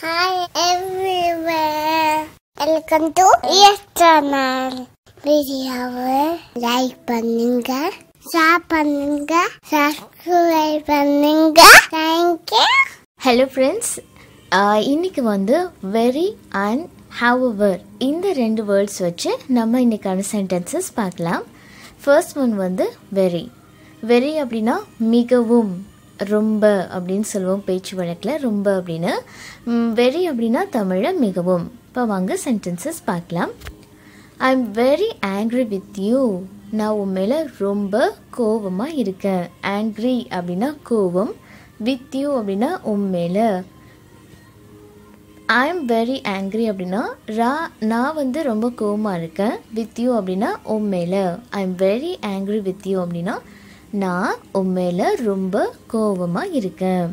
Hi everywhere. Welcome to Yes Channel. வீடியோவை like பண்ணுங்க share பண்ணுங்க சப்ஸ்கிரைப் பண்ணுங்க தேங்க்யூ ஹலோ ஃப்ரெண்ட்ஸ் இன்னைக்கு வந்து வெரி அண்ட் ஹவவர் இந்த ரெண்டு வேர்ட்ஸ் வச்சு நம்ம இன்னைக்கான சென்டென்சஸ் பார்க்கலாம் ஃபர்ஸ்ட் ஒன் வந்து வெரி வெரி அப்படின்னா மிகவும் ரொம்ப அப்படின்னு சொல்லுவோம் பேச்சு வழக்கில் ரொம்ப அப்படின்னு வெரி அப்படின்னா தமிழில் மிகவும் இப்போ வாங்க சென்டென்சஸ் பார்க்கலாம் I am very angry with you நான் உன் மேலே ரொம்ப கோவமாக இருக்கேன் ஆங்க்ரி அப்படின்னா கோவம் வித் யூ அப்படின்னா உன் மேலே ஐ எம் வெரி ஆங்க்ரி அப்படின்னா ரா நான் வந்து ரொம்ப கோவமாக இருக்கேன் வித் யூ அப்படின்னா உன் மேலே I am very angry with you அப்படின்னா நான் உன் மேலே ரொம்ப கோவமாக இருக்கேன்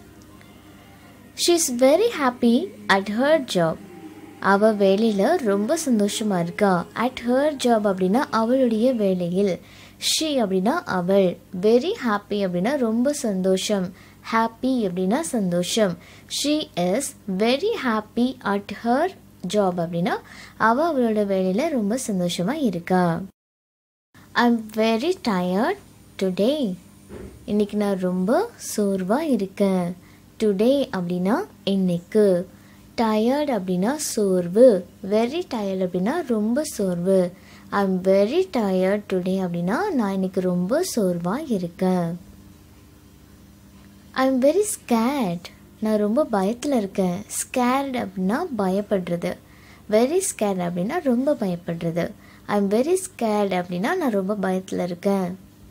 she is very happy at her job அவள் வேலையில் ரொம்ப சந்தோஷமாக இருக்கா அட் ஹர் ஜாப் அப்படின்னா அவளுடைய வேலையில் ஷீ அப்படின்னா அவள் வெரி ஹாப்பி அப்படின்னா ரொம்ப சந்தோஷம் ஹாப்பி அப்படின்னா சந்தோஷம் she is very happy at her job அப்படின்னா அவள் அவளோட வேலையில் ரொம்ப சந்தோஷமாக இருக்கா I am very tired today இன்னைக்கு நான் ரொம்ப சோர்வாக இருக்கேன் டுடே அப்படின்னா இன்னைக்கு டயர்ட் அப்படின்னா சோர்வு வெரி டயர்ட் அப்படின்னா ரொம்ப சோர்வு I am very tired today அப்படின்னா நான் இன்னைக்கு ரொம்ப சோர்வாக இருக்கேன் ஐ எம் வெரி ஸ்கேட் நான் ரொம்ப பயத்தில் இருக்கேன் ஸ்கேர்ட் அப்படின்னா பயப்படுறது வெரி ஸ்கேட் அப்படின்னா ரொம்ப பயப்படுறது ஐ எம் வெரி ஸ்கேட் அப்படின்னா நான் ரொம்ப பயத்தில் இருக்கேன்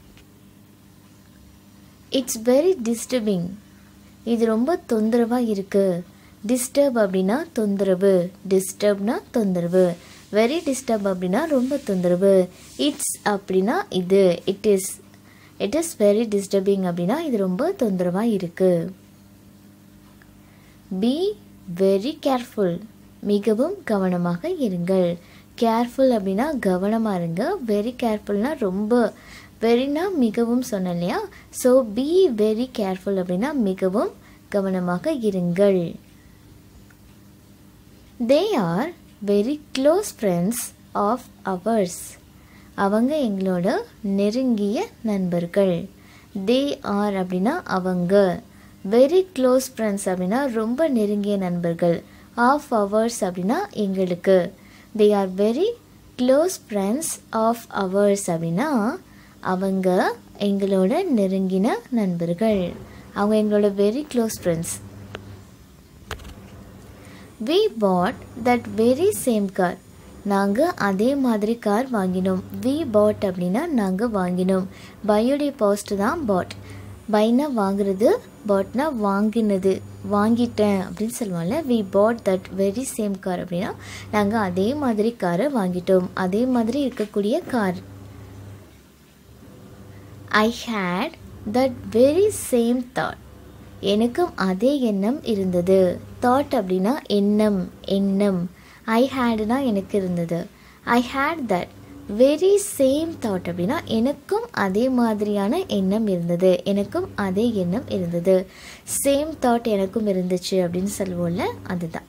இட்ஸ் வெரி டிஸ்டர்பிங் இது ரொம்ப தொந்தரவாக இருக்குது டிஸ்டர்ப் அப்படின்னா தொந்தரவு டிஸ்டர்ப்னா தொந்தரவு வெரி டிஸ்டர்ப் அப்படின்னா ரொம்ப தொந்தரவு இட்ஸ் அப்படின்னா இது it is it is very disturbing அப்படின்னா இது ரொம்ப தொந்தரவாக இருக்குது பி வெரி கேர்ஃபுல் மிகவும் கவனமாக இருங்கள் கேர்ஃபுல் அப்படின்னா கவனமாக இருங்க வெரி கேர்ஃபுல்னா ரொம்ப வெரினா மிகவும் சொன்னேன் இல்லையா ஸோ பி வெரி கேர்ஃபுல் அப்படின்னா மிகவும் கவனமாக இருங்கள் they are very close friends of ours அவங்க எங்களோட நெருங்கிய நண்பர்கள் தே ஆர் அப்படின்னா அவங்க வெரி க்ளோஸ் ஃப்ரெண்ட்ஸ் அப்படின்னா ரொம்ப நெருங்கிய நண்பர்கள் ஆஃப் அவர்ஸ் அப்படின்னா எங்களுக்கு they are very close friends of ours அப்படின்னா அவங்க எங்களோட நெருங்கின நண்பர்கள் அவங்க எங்களோட very close friends we bought that very same car நாங்கள் அதே மாதிரி கார் வாங்கினோம் வி பாட் அப்படின்னா நாங்கள் வாங்கினோம் பையோடைய போஸ்ட் தான் பாட் பைனா வாங்குறது பாட்னா வாங்கினது வாங்கிட்டேன் அப்படின்னு சொல்லுவாங்கல்ல we bought that very same car அப்படின்னா நாங்கள் அதே மாதிரி காரை வாங்கிட்டோம் அதே மாதிரி இருக்கக்கூடிய car I hate that very same thought எனக்கும் அதே எண்ணம் இருந்தது தாட் அப்படின்னா எண்ணம் எண்ணம் ஐ ஹேடுனா எனக்கு இருந்தது I hate that very same thought அப்படின்னா எனக்கும் அதே மாதிரியான எண்ணம் இருந்தது எனக்கும் அதே எண்ணம் இருந்தது சேம் தாட் எனக்கும் இருந்துச்சு அப்படின்னு சொல்லுவோம்ல அதுதான்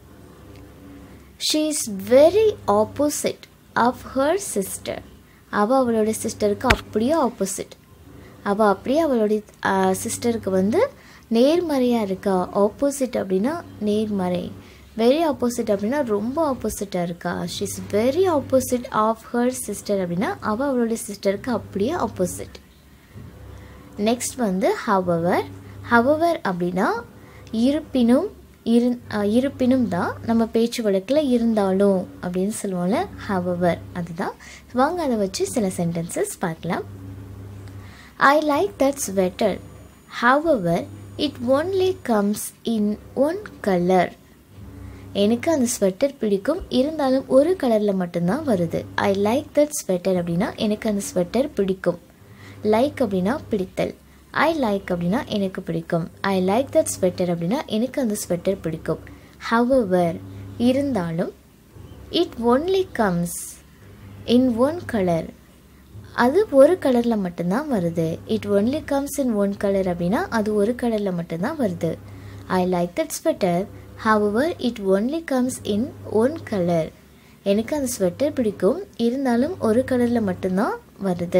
she is very opposite of her sister அவள் அவளோட சிஸ்டருக்கு அப்படியே ஆப்போசிட் அவள் அப்படியே அவளுடைய சிஸ்டருக்கு வந்து நேர்மறையாக இருக்கா ஆப்போசிட் அப்படின்னா நேர்மறை வெரி ஆப்போசிட் அப்படின்னா ரொம்ப ஆப்போசிட்டாக இருக்கா she is very opposite of her sister அப்படின்னா அவள் அவளுடைய சிஸ்டருக்கு அப்படியே ஆப்போசிட் நெக்ஸ்ட் வந்து ஹவவர் ஹவவர் அப்படின்னா இருப்பினும் இரு இருப்பினும் தான் நம்ம பேச்சு வழக்கில் இருந்தாலும் அப்படின்னு சொல்லுவோம்ல ஹவவர் அதுதான் வாங்க அதை வச்சு சில சென்டென்சஸ் பார்க்கலாம் I like that sweater however it only comes in one colour எனக்கு அந்த ஸ்வெட்டர் பிடிக்கும் இருந்தாலும் ஒரு கலரில் மட்டும்தான் வருது ஐ லைக் தட் ஸ்வெட்டர் அப்படின்னா எனக்கு அந்த ஸ்வெட்டர் பிடிக்கும் லைக் அப்படின்னா பிடித்தல் ஐ லைக் அப்படின்னா எனக்கு பிடிக்கும் ஐ லைக் தட் ஸ்வெட்டர் அப்படின்னா எனக்கு அந்த ஸ்வெட்டர் பிடிக்கும் ஹவவர் இருந்தாலும் it only comes in one colour அது ஒரு கலரில் மட்டும்தான் வருது it only comes in one colour அப்படின்னா அது ஒரு கலரில் மட்டும்தான் வருது I like that sweater however it only comes in one colour எனக்கு அந்த ஸ்வெட்டர் பிடிக்கும் இருந்தாலும் ஒரு கலரில் மட்டும்தான் வருது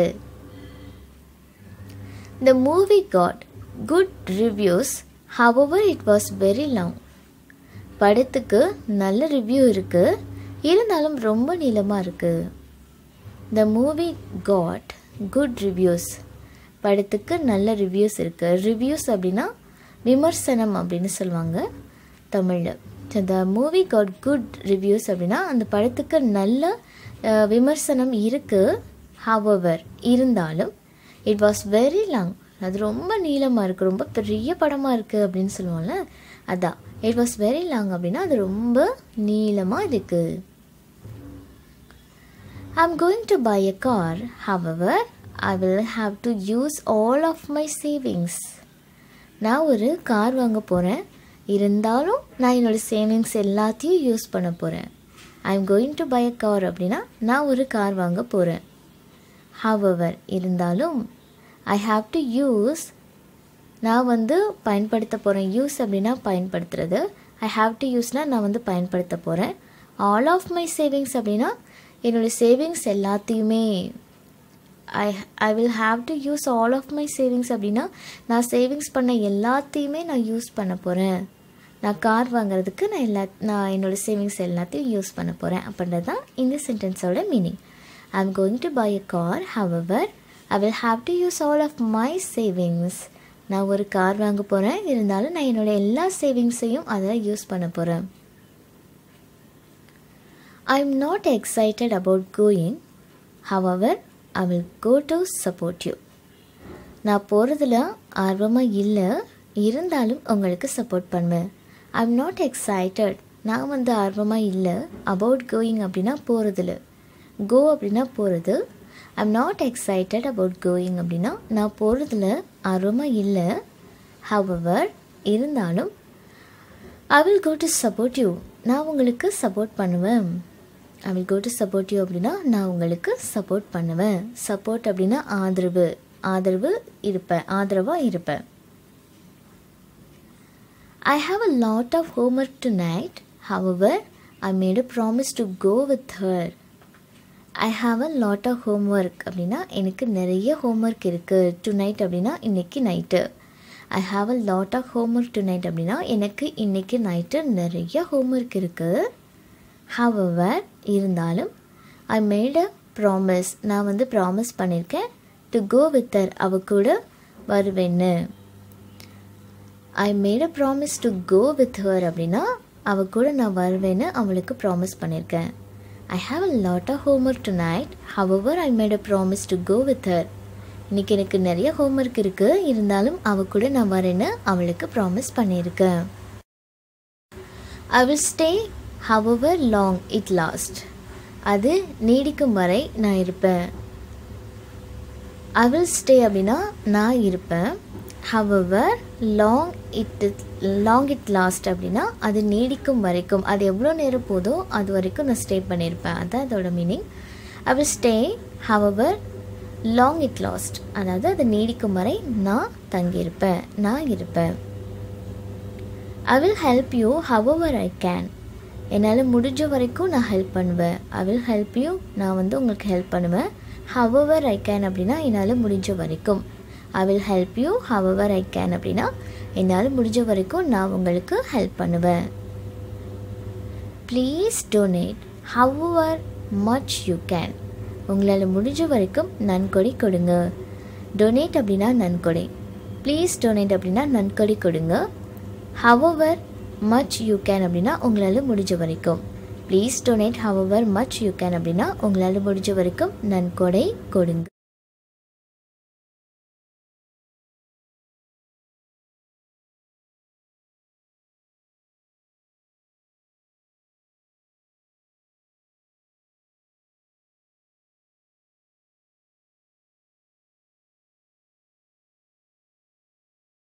the movie got good reviews however it was very long படத்துக்கு நல்ல ரிவ்யூ இருக்குது இருந்தாலும் ரொம்ப நீளமாக இருக்குது the movie got good reviews படத்துக்கு நல்ல ரிவ்யூஸ் இருக்குது ரிவ்யூஸ் அப்படின்னா விமர்சனம் அப்படின்னு சொல்லுவாங்க தமிழில் the movie got good reviews அப்படின்னா அந்த படத்துக்கு நல்ல அஹ், விமர்சனம் இருக்குது ஹவவர் இருந்தாலும் இட் வாஸ் வெரி லாங் அது ரொம்ப நீளமாக இருக்குது ரொம்ப பெரிய படமாக இருக்குது அப்படின்னு சொல்லுவோம்ல அதான் இட் வாஸ் வெரி லாங் அப்படின்னா அது ரொம்ப நீளமாக இருக்குது I'm going to buy a car. However, I will have to use all of my savings. நான் ஒரு கார் வாங்க போகிறேன் இருந்தாலும் நான் என்னோடய சேவிங்ஸ் எல்லாத்தையும் யூஸ் பண்ண போகிறேன் I am going to buy a car அப்படின்னா நான் ஒரு கார் வாங்க போகிறேன் ஹவவர் இருந்தாலும் ஐ ஹாவ் டு யூஸ் நான் வந்து பயன்படுத்த போகிறேன் யூஸ் அப்படின்னா பயன்படுத்துறது ஐ ஹாவ் டு யூஸ்னால் நான் வந்து பயன்படுத்த போகிறேன் ஆல் ஆஃப் மை சேவிங்ஸ் அப்படின்னா என்னோடய சேவிங்ஸ் எல்லாத்தையுமே I I will have to use all of my savings அப்படின்னா நான் சேவிங்ஸ் பண்ண எல்லாத்தையுமே நான் யூஸ் பண்ண போகிறேன் நான் கார் வாங்குறதுக்கு நான் எல்லா நான் என்னோடய சேவிங்ஸ் எல்லாத்தையும் யூஸ் பண்ண போகிறேன் அப்படின்றது தான் இந்த சென்டென்ஸோட meaning I am going to buy a car however I will have to use all of my savings நான் ஒரு கார் வாங்க போகிறேன் இருந்தாலும் நான் என்னோட எல்லா சேவிங்ஸையும் அதை யூஸ் பண்ண போகிறேன் I am not excited about going. However, I will go to support you. நான் போகிறதுல ஆர்வமாக இல்லை இருந்தாலும் உங்களுக்கு சப்போர்ட் பண்ணுவேன் ஐ எம் நாட் எக்ஸைட்டட் நான் வந்து ஆர்வமாக இல்லை அபவுட் கோயிங் அப்படின்னா போகிறதுல கோ அப்படின்னா போகிறது I am not excited about going அப்படின்னா நான் போகிறதுல ஆர்வமாக இல்லை ஹவவர் இருந்தாலும் I will go to support you நான் உங்களுக்கு சப்போர்ட் பண்ணுவேன் I will go to support you அப்படின்னா நான் உங்களுக்கு சப்போர்ட் பண்ணுவேன் சப்போர்ட் அப்படின்னா ஆதரவு ஆதரவு இருப்பேன் ஆதரவாக இருப்பேன் I have a lot of homework tonight. However, I made a promise to go with her. I have a lot of homework அப்படின்னா எனக்கு நிறைய ஹோம்ஒர்க் இருக்குது டுநைட் அப்படின்னா இன்னைக்கு night I have a lot of homework tonight அப்படின்னா எனக்கு இன்னைக்கு night நிறைய ஹோம்ஒர்க் இருக்குது ஹவவர் இருந்தாலும் ஐ மேட் அ ப்ராமிஸ் நான் வந்து ப்ராமிஸ் பண்ணியிருக்கேன் டு கோ வித் ஹர் அவ கூட வருவேன்னு I made a promise to go with her அப்படின்னா அவ கூட நான் வருவேன்னு அவளுக்கு ப்ராமிஸ் பண்ணியிருக்கேன் I have a lot of homework tonight however I made a promise to go with her இன்னைக்கு எனக்கு நிறைய ஹோம்ஒர்க் இருக்குது இருந்தாலும் அவ கூட நான் வரேன்னு அவளுக்கு ப்ராமிஸ் பண்ணியிருக்கேன் I will stay however long it last அது நீடிக்கும் வரை நான் இருப்பேன் ஐ வில் ஸ்டே அப்படின்னா நான் இருப்பேன் however long it long it last அப்படின்னா அது நீடிக்கும் வரைக்கும் அது எவ்வளோ நேரம் போதோ அது வரைக்கும் நான் ஸ்டே பண்ணியிருப்பேன் அதான் அதோட meaning I will stay however long it last அதாவது அது நீடிக்கும் வரை நான் தங்கியிருப்பேன் நான் இருப்பேன் I will help you however I can என்னால் முடிஞ்ச வரைக்கும் நான் ஹெல்ப் பண்ணுவேன் ஐ வில் ஹெல்ப் யூ நான் வந்து உங்களுக்கு ஹெல்ப் பண்ணுவேன் ஹவவர் ஐ கேன் அப்படின்னா என்னால் முடிஞ்ச வரைக்கும் I will help you however I can அப்படின்னா என்னால் முடிஞ்ச வரைக்கும் நான் உங்களுக்கு ஹெல்ப் பண்ணுவேன் please donate however much you can உங்களால் முடிஞ்ச வரைக்கும் நன்கொடை கொடுங்க டொனேட் அப்படின்னா நன்கொடை ப்ளீஸ் டொனேட் அப்படின்னா நன்கொடை கொடுங்க ஹவவர் மச் யூ கேன் அப்படின்னா உங்களால் முடிஞ்ச வரைக்கும் please donate however much you can அப்படின்னா உங்களால் முடிஞ்ச வரைக்கும் நன்கொடை கொடுங்க